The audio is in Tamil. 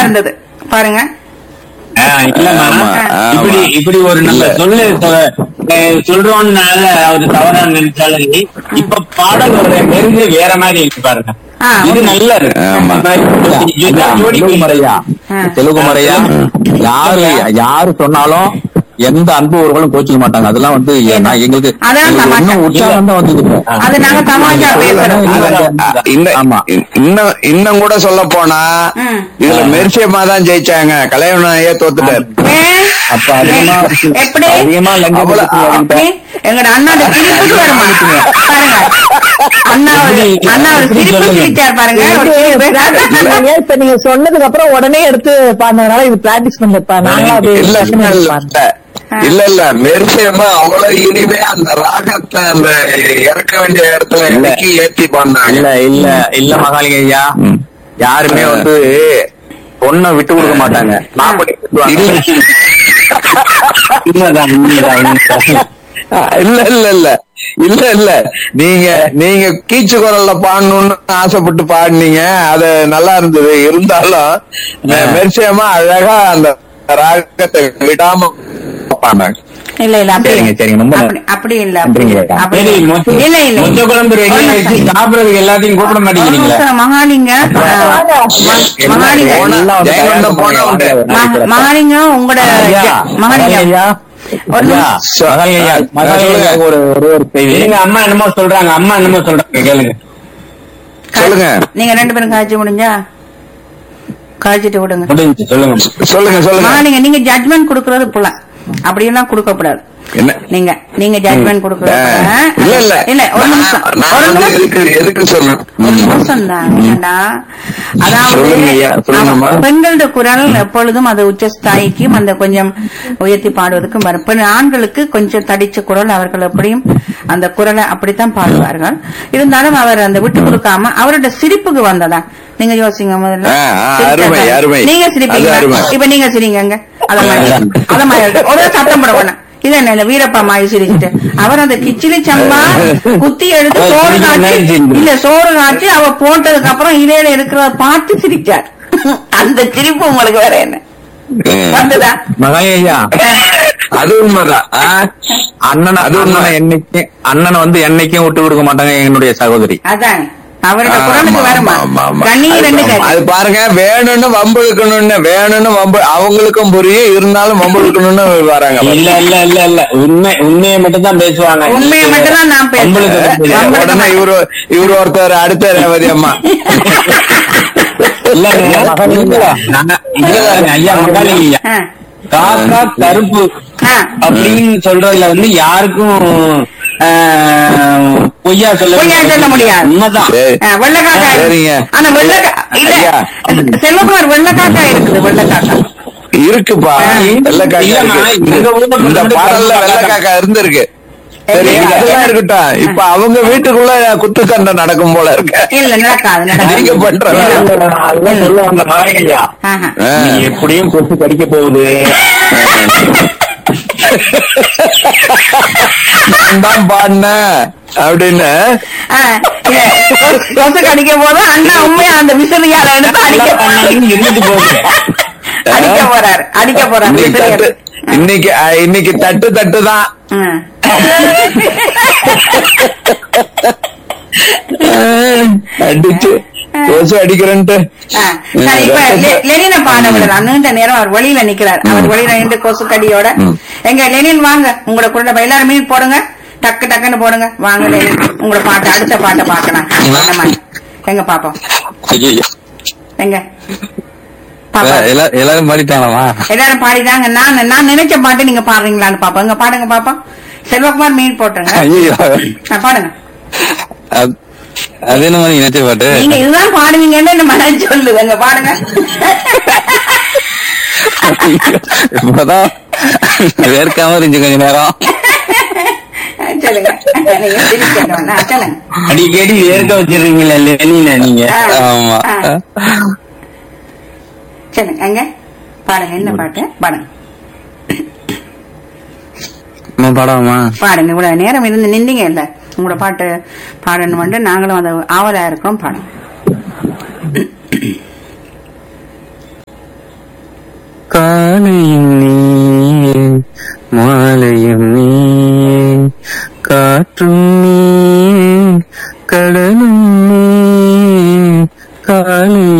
இருந்தது பாருங்க ஆ, இல்லம்மா ஆமா, இப்படி ஆமா. இப்படி ஒரு நம்ம இல்ல. சொல்லு அஹ், சொல்றோம்னால அவர் தவறா நினைச்சாலும் சரி, இப்ப பாடலோட மெருகு வேற மாதிரி இருக்கு பாருங்க ஆ, இது ஓகே. நல்லா இருக்கு ஆமா. இதுதான் ஜோடி தெலுங்கு முறையா ஆ. தெலுங்கு முறையா யாரு யாரு சொன்னாலும் எந்த அன்பு உறவுகளும் கோச்சிக்க மாட்டாங்க அதெல்லாம் வந்து நான் எங்களுக்கு அதான் எங்களுக்கு தமாஷா. இன்னும் உற்சாகம் தான் வந்தது இப்போ. அது நாங்க தமாஷா பேசுறோம் அ, இந்த ஆமா. இன்னும் இன்னும் கூட சொல்ல போனா ம். இதுல மெர்சியம்மா தான் ஜெயிச்சாங்க கலைவனையே தோத்துட்டாரு ஏன்? அப்ப அதிகமா எப்படி அதிகமா லஞ்சம் அவ்வளவு- கொடுத்து வாங்கிட்டா. அப்படி எங்கட அண்ணாட சிரிப்புக்கு வருமா பாருங்க அண்ணா ஒரு- அண்ணா ஒரு சிரிப்பு சிரிச்சார் பாருங்க ஒரு சிரிப்பு. நீங்க இப்ப நீங்க சொன்னதுக்கு அப்புறம் உடனே எடுத்து பாடினதுனால இது பிராக்டிஸ் பண்ணிருப்பா நாங்களும் அப்படியே இல்ல practice இல்ல, பண்ணி இல்ல பாடுறோம். இல்ல இல்ல மெர்சியம்மா அவ்வளவு இனிமே அந்த ராகத்தை அந்த இறக்க வேண்டிய இடத்துல இறக்கி ஏத்தி பண்ணாங்க இல்ல இல்ல இல்ல மகாலிங்க ஐயா யாருமே வந்து பொண்ணை விட்டு கொடுக்க மாட்டாங்க நான் பண்ணி இல்ல உண்மைதான் உண்மைதான் உண்மைதான். இல்ல இல்ல இல்ல இல்ல இல்ல நீங்க நீங்க கீச்சு குரல்ல பாடணும்னு ஆசைப்பட்டு பாடினீங்க அது நல்லா இருந்தது இருந்தாலும் மெர்சியமா அழகா அந்த ராகத்தை விடாம பாடினாங்க இல்ல இல்ல அப்படி சரிங்க, சரிங்க, ரொம்ப அப்படி- அப்படி இல்ல அப்படி நன்றிங்க. இல்ல. அப்படி சரி இல்ல. மொத்த இல்ல இல்ல மொத்த குழம்பு ரெடி ஒரு ஆயிடுச்சு நிமிஷம். சாப்பிடறதுக்கு எல்லாத்தையும் கூப்பிட ஒரு மாட்டேங்கிறீங்களா நிமிஷம், மகாலிங்க ஆ, ம- மகாலிங்க போனா- ஜெயங்கொண்டம் போனா உண்டு. ம- மகாலிங்க உங்களோட ஐயா, மகாலிங்க ஐயா, ஒரு ஐயா, நிமிஷம். மகாலிங்க ஐயா, மகாலிங்க ஐயா, ஒரு ஒரு ஒரு செய்தி எங்க அம்மா என்னமோ சொல்றாங்க அம்மா என்னமோ சொல்றாங்க கேளுங்க சொல்லுங்க நீங்க ரெண்டு பேரும் காய்ச்சி முடிஞ்சா காய்ச்சிட்டு விடுங்க முடிஞ்சு சொல்லுங்க சொல்லுங்க சொல்லுங்க மகாலிங்க நீங்க ஜட்மெண்ட் கொடுக்கறது புள்ள அப்படியெல்லாம் கொடுக்க கூடாது என்ன நீங்க நீங்க ஜட்மெண்ட் கொடுக்கறது ஆ, புள்ள. இல்ல இல்ல இல்ல ஒரு நான் நிமிஷம் நான் ஒரு வந்து நிமிஷம் எதுக்கு எதுக்கு சொல்லணும் ஒரு ம். நிமிஷம் தான் ஏண்டா அதாவது சொல்லுங்க ஐயா, சொல்லுங்கம்மா. ஆமா, பெண்களோட குரல் எப்பொழுதும் அது உச்சஸ்தாயிக்கும் அந்த கொஞ்சம் உயர்த்தி பாடுவதற்கும் வரும் பெண் ஆண்களுக்கு கொஞ்சம் தடிச்ச குரல் அவர்கள் எப்படியும் அந்த குரலை அப்படித்தான் பாடுவார்கள் இருந்தாலும் அவர் அந்த விட்டு கொடுக்காம அவரோட சிரிப்புக்கு வந்ததா நீங்க யோசிங்க முதல்ல ஆ, ஆ, சிரிச்சா அருமை, தான். அருமை. நீங்க அது சிரிப்பீங்க அருமை. இப்ப நீங்க சிரிங்க அத மாதிரி அத மாதிரி ஒரு சத்தம் போட வேணாம் இது என்ன இந்த வீரப்பா மாதிரி சிரிச்சுட்டு அவர் அந்த கிச்சிலி சம்பா குத்தி எடுத்து சோறு காய்ச்சி இல்ல சோறு காய்ச்சி அவ போட்டதுக்கு அப்புறம் இடையில இருக்கிறத பார்த்து சிரிச்சார் அந்த சிரிப்பு உங்களுக்கு வேற என்ன ம். வந்ததா மகாலிங்க ஐயா அது உண்மைதான் ஆ? அண்ணன் அது அண்ணனை என்னைக்கும் அண்ணனை வந்து என்னைக்கும் விட்டு கொடுக்க மாட்டாங்க என்னுடைய சகோதரி அதான் அவரோட குரலுக்கு ஆமா, வருமா ஆமா, ஆமா. கண்ணீர் அது ரெண்டு ஆமா. கறி அது பாருங்க வேணும்னு வம்பு இழுக்கணும்னு வேணும்னு வம்பு அவங்களுக்கும் புரியும் இருந்தாலும் வம்பு இழுக்கணும்னு வராங்க இல்ல இல்ல இல்ல இல்ல உண்மை உண்மையை மட்டும் தான் பேசுவாங்க உண்மையை மட்டும் தான் நான் பேசுறேன். உங்களுக்கு தெரியாது. வம்பு- உடனே இவரு இவரு ஒருத்தர் அடுத்த ரேவதி அம்மா இல்லங்க மகாலிங்க. நான் இல்ல, ஐயா மகாலிங்க ஐயா ஆ, காக்கா கருப்பு ஆ. அப்படின்னு சொல்றதுல வந்து யாருக்கும் ஆஹ், பொய்யா சொல்ல பொய்யா சொல்ல முடியாது. உண்மைதான் சரி. ஆ, வெள்ளைக்காக்கா சரிங்க. ஆனா வெள்ளக்கா இல்ல ஐயா. செல்வகுமார் வெள்ளக்காக்கா இருக்குது வெள்ளக்காக்கா இருக்குப்பா வெள்ளக்காக்கா இல்லம்மா, இருக்கு. இந்த ஊர்ல இந்த மட்டும் பாடல்ல கருப்பு வெள்ளக்காக்கா இருந்திருக்கு சரி இல்ல. அதெல்லாம் இருக்கட்டும் இப்ப அவங்க வீட்டுக்குள்ள குத்து சண்டை நடக்கும் போல இருக்கு இல்ல நடக்காது நடக்காது நீங்க பண்ற வேலை. அதுதான் சொல்லுவாங்க மகாலிங்க ஐயா ஆஹா. ஆ. நீ எப்படியும் கொசு கடிக்க போகுது நான் தான் பாடினேன் அப்படின்னு ஆ, இல்ல, கொசு- கொசு கடிக்க போது அண்ணா உண்மையா அந்த விசிறியால எடுத்து அடிக்க இருந்துட்டு போகுது அடிக்க போறாரு அடிக்க போறாரு இன்னைக்கு விசிறியால. தட்டு இன்னைக்கு அஹ், இன்னைக்கு தட்டு தட்டு தான் ஆ. அடிச்சு கொசு அடிக்கிறேன்ட்டு ஆ, சரி, இப்ப லெ- லெனினை பாட விடலாம் நீண்ட நேரம் அவர் வெளியில நிக்கிறார் அவர் வெளியில நின்று கொசு கடியோட எங்க லெனின் வாங்க உங்களோட குரல எல்லாரும் மீன் போடுங்க டக்கு டக்குன்னு போடுங்க வாங்க லெனின் உங்களோட பாட்டு அடுத்த பாட்டை பாக்கலாம் அந்த மாதிரி எங்க பாப்போம் எங்க பாப்போம் எல்லாரும் மாறிட்டாங்களா எல்லாரும் பாடிதாங்க நான் நான் நினைச்ச பாட்டு நீங்க பாடுறீங்களான்னு பாப்போம் எங்க பாடுங்க பாப்போம் செல்வகுமார் மீன் போட்டுருங்க ஐயோ ஆ, பாடுங்க அது என்ன மாதிரி நினைச்ச பாட்டு நீங்க இதுதான் பாடுவீங்கன்னு என்ன மனசு சொல்லுதுங்க பாடுங்க இப்பதான் வேர்க்காம இருந்துச்சு கொஞ்ச நேரம் சொல்லுங்க நீங்க சிரிக்கணும் ஆ, சொல்லுங்க அடிக்கடி ஏற்க வச்சிருக்கீங்களா லெனின நீங்க ஆ, ஆமா ஆ. சொல்லுங்க எங்க பாடுங்க என்ன பாட்டு பாடுங்க நம்ம பாடாமா பாடுங்க இவ்வளவு நேரம் இருந்து நின்றீங்க இல்ல உங்களோட பாட்டு பாடணும் நாங்களும் அது ஆவலா இருக்கோம் பாடுங்க காலையும் நீயே மாலையும் நீயே காற்றும் நீயே கடலும் நீயே காலை